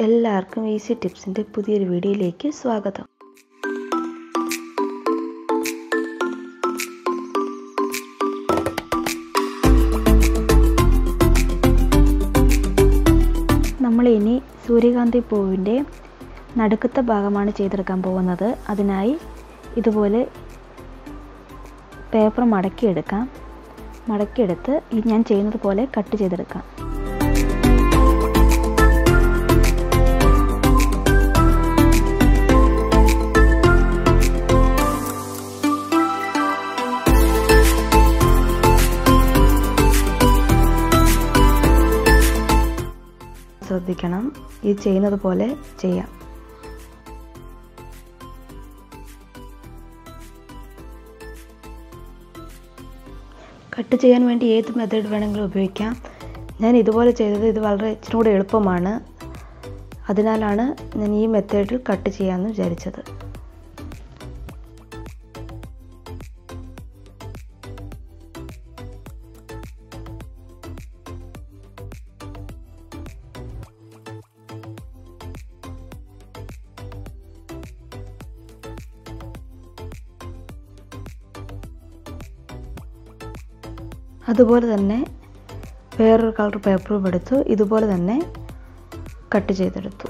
എല്ലാവർക്കും ഈസി ടിപ്സിൻ്റെ പുതിയൊരു വീഡിയോയിലേക്ക് സ്വാഗതം നമ്മൾ ഇനി സൂര്യകാന്തി പൂവിൻ്റെ നടുക്കത്തെ ഭാഗമാണ് ചെയ്തെടുക്കാൻ പോകുന്നത് അതിനായി ഇതുപോലെ പേപ്പർ മടക്കിയെടുക്കാം മടക്കിയെടുത്ത് ഈ ഞാൻ ചെയ്യുന്നത് പോലെ കട്ട് ചെയ്തെടുക്കാം ശ്രദ്ധിക്കണം ഈ ചെയ്യുന്നത് പോലെ ചെയ്യാം കട്ട് ചെയ്യാൻ വേണ്ടി ഏത് മെത്തേഡ് വേണമെങ്കിലും ഉപയോഗിക്കാം ഞാൻ ഇതുപോലെ ചെയ്തത് ഇത് വളരെ ഇച്ചിരി കൂടെ എളുപ്പമാണ് അതിനാലാണ് ഞാൻ ഈ മെത്തേഡിൽ കട്ട് ചെയ്യാമെന്ന് വിചാരിച്ചത് അതുപോലെ തന്നെ വേറൊരു കളർ പേപ്പറും എടുത്തു ഇതുപോലെ തന്നെ കട്ട് ചെയ്തെടുത്തു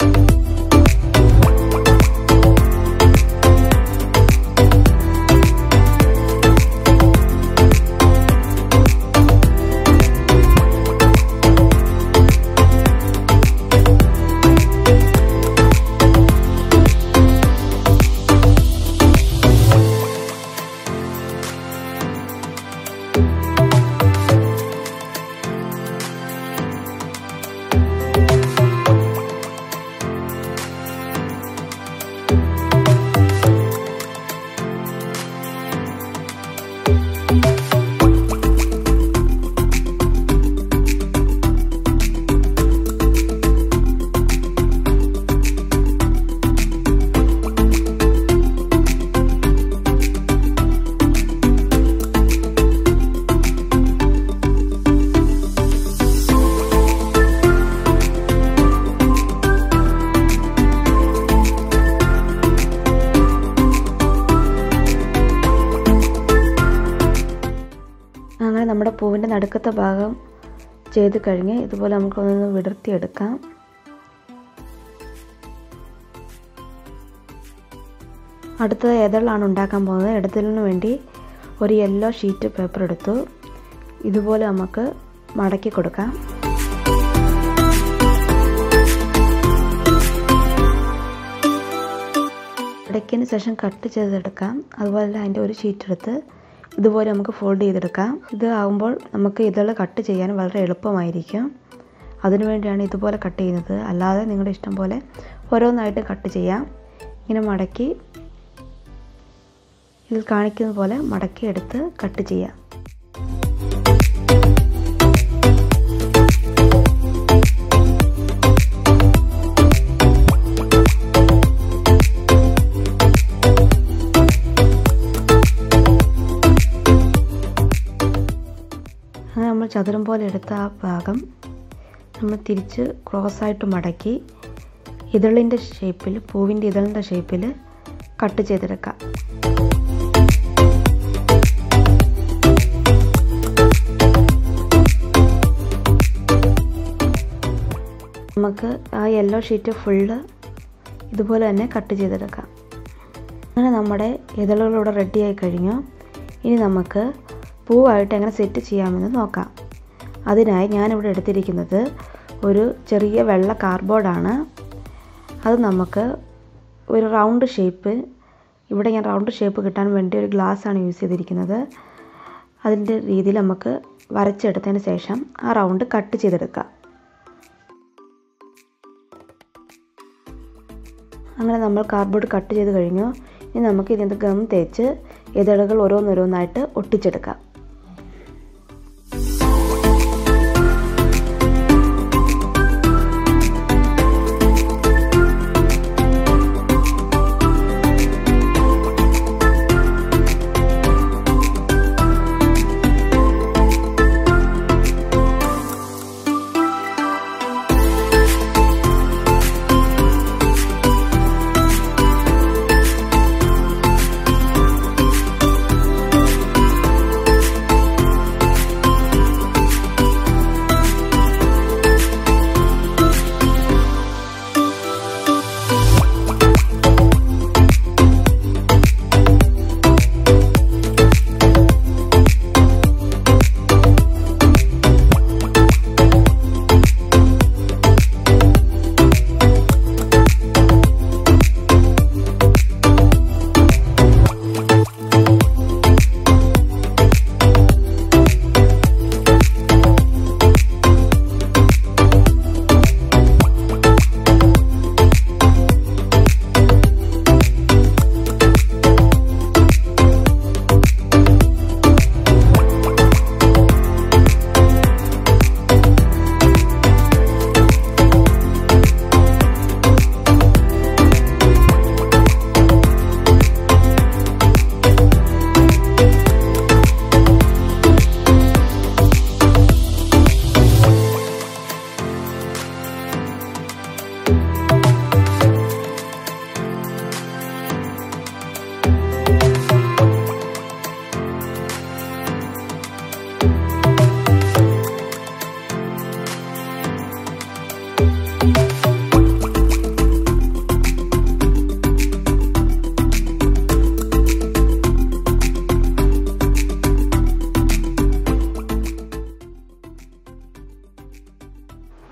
അങ്ങനെ നമ്മുടെ പൂവിൻ്റെ നടുക്കത്തെ ഭാഗം ചെയ്ത് കഴിഞ്ഞ് ഇതുപോലെ നമുക്കൊന്ന് വിടർത്തിയെടുക്കാം അടുത്തത് ഏതളാണ് ഉണ്ടാക്കാൻ പോകുന്നത് ഇടതലിന് വേണ്ടി ഒരു യെല്ലോ ഷീറ്റ് പേപ്പർ എടുത്തു ഇതുപോലെ നമുക്ക് മടക്കി കൊടുക്കാം മടക്കിയതിന് ശേഷം കട്ട് ചെയ്തെടുക്കാം അതുപോലെ അതിൻ്റെ ഒരു ഷീറ്റ് എടുത്ത് ഇതുപോലെ നമുക്ക് ഫോൾഡ് ചെയ്തെടുക്കാം ഇത് ആകുമ്പോൾ നമുക്ക് ഇതൾ കട്ട് ചെയ്യാൻ വളരെ എളുപ്പമായിരിക്കും അതിനുവേണ്ടിയാണ് ഇതുപോലെ കട്ട് ചെയ്യുന്നത് അല്ലാതെ നിങ്ങളുടെ ഇഷ്ടം പോലെ ഓരോന്നായിട്ട് കട്ട് ചെയ്യാം ഇങ്ങനെ മടക്കി ഇതിൽ കാണിക്കുന്ന പോലെ മടക്കി എടുത്ത് കട്ട് ചെയ്യാം അങ്ങനെ നമ്മൾ ചതുരം പോലെ എടുത്ത ആ ഭാഗം നമ്മൾ തിരിച്ച് ക്രോസായിട്ട് മടക്കി ഇതളിൻ്റെ ഷേപ്പിൽ പൂവിൻ്റെ ഇതളിൻ്റെ ഷേപ്പിൽ കട്ട് ചെയ്തെടുക്കാം നമുക്ക് ആ യെല്ലോ ഷീറ്റ് ഫുള്ള് ഇതുപോലെ തന്നെ കട്ട് ചെയ്തെടുക്കാം അങ്ങനെ നമ്മുടെ ഇതളുകളിവിടെ റെഡിയായി കഴിഞ്ഞു ഇനി നമുക്ക് പൂവായിട്ട് എങ്ങനെ സെറ്റ് ചെയ്യാമെന്ന് നോക്കാം അതിനായി ഞാനിവിടെ എടുത്തിരിക്കുന്നത് ഒരു ചെറിയ വെള്ള കാർഡ്ബോർഡാണ് അത് നമുക്ക് ഒരു റൗണ്ട് ഷേപ്പ് ഇവിടെ ഞാൻ റൗണ്ട് ഷേപ്പ് കിട്ടാൻ വേണ്ടി ഒരു ഗ്ലാസ്സാണ് യൂസ് ചെയ്തിരിക്കുന്നത് അതിൻ്റെ രീതിയിൽ നമുക്ക് വരച്ചെടുത്തതിന് ശേഷം ആ റൗണ്ട് കട്ട് ചെയ്തെടുക്കാം അങ്ങനെ നമ്മൾ കാർഡ്ബോർഡ് കട്ട് ചെയ്ത് കഴിഞ്ഞു ഇനി നമുക്ക് ഇതിൻ്റെ ഗം തേച്ച് ഇതളുകൾ ഓരോന്നോരോന്നായിട്ട് ഒട്ടിച്ചെടുക്കാം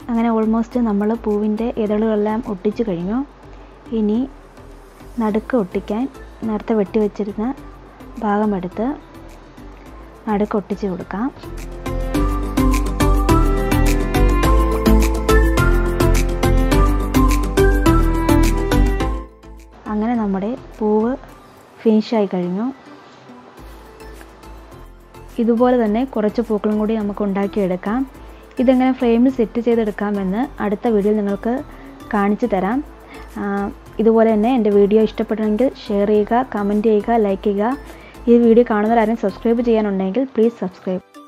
അങ്ങനെ ഓൾമോസ്റ്റ് നമ്മൾ പൂവിൻ്റെ ഇതളുകളെല്ലാം ഒട്ടിച്ചു കഴിഞ്ഞു ഇനി നടുക്ക് ഒട്ടിക്കാൻ നേരത്തെ വെട്ടി വെച്ചിരുന്ന ഭാഗമെടുത്ത് നടുക്ക് ഒട്ടിച്ച് കൊടുക്കാം അങ്ങനെ നമ്മുടെ പൂവ് ഫിനിഷായി കഴിഞ്ഞു ഇതുപോലെ തന്നെ കുറച്ച് പൂക്കളും കൂടി നമുക്ക് ഉണ്ടാക്കിയെടുക്കാം ഇതെങ്ങനെ ഫ്രെയിമിൽ സെറ്റ് ചെയ്തെടുക്കാമെന്ന് അടുത്ത വീഡിയോയിൽ നിങ്ങൾക്ക് കാണിച്ചു തരാം ഇതുപോലെ തന്നെ എൻ്റെ വീഡിയോ ഇഷ്ടപ്പെട്ടെങ്കിൽ ഷെയർ ചെയ്യുക കമൻറ്റ് ചെയ്യുക ലൈക്ക് ചെയ്യുക ഈ വീഡിയോ കാണുന്നവരാരും സബ്സ്ക്രൈബ് ചെയ്യാനുണ്ടെങ്കിൽ പ്ലീസ് സബ്സ്ക്രൈബ്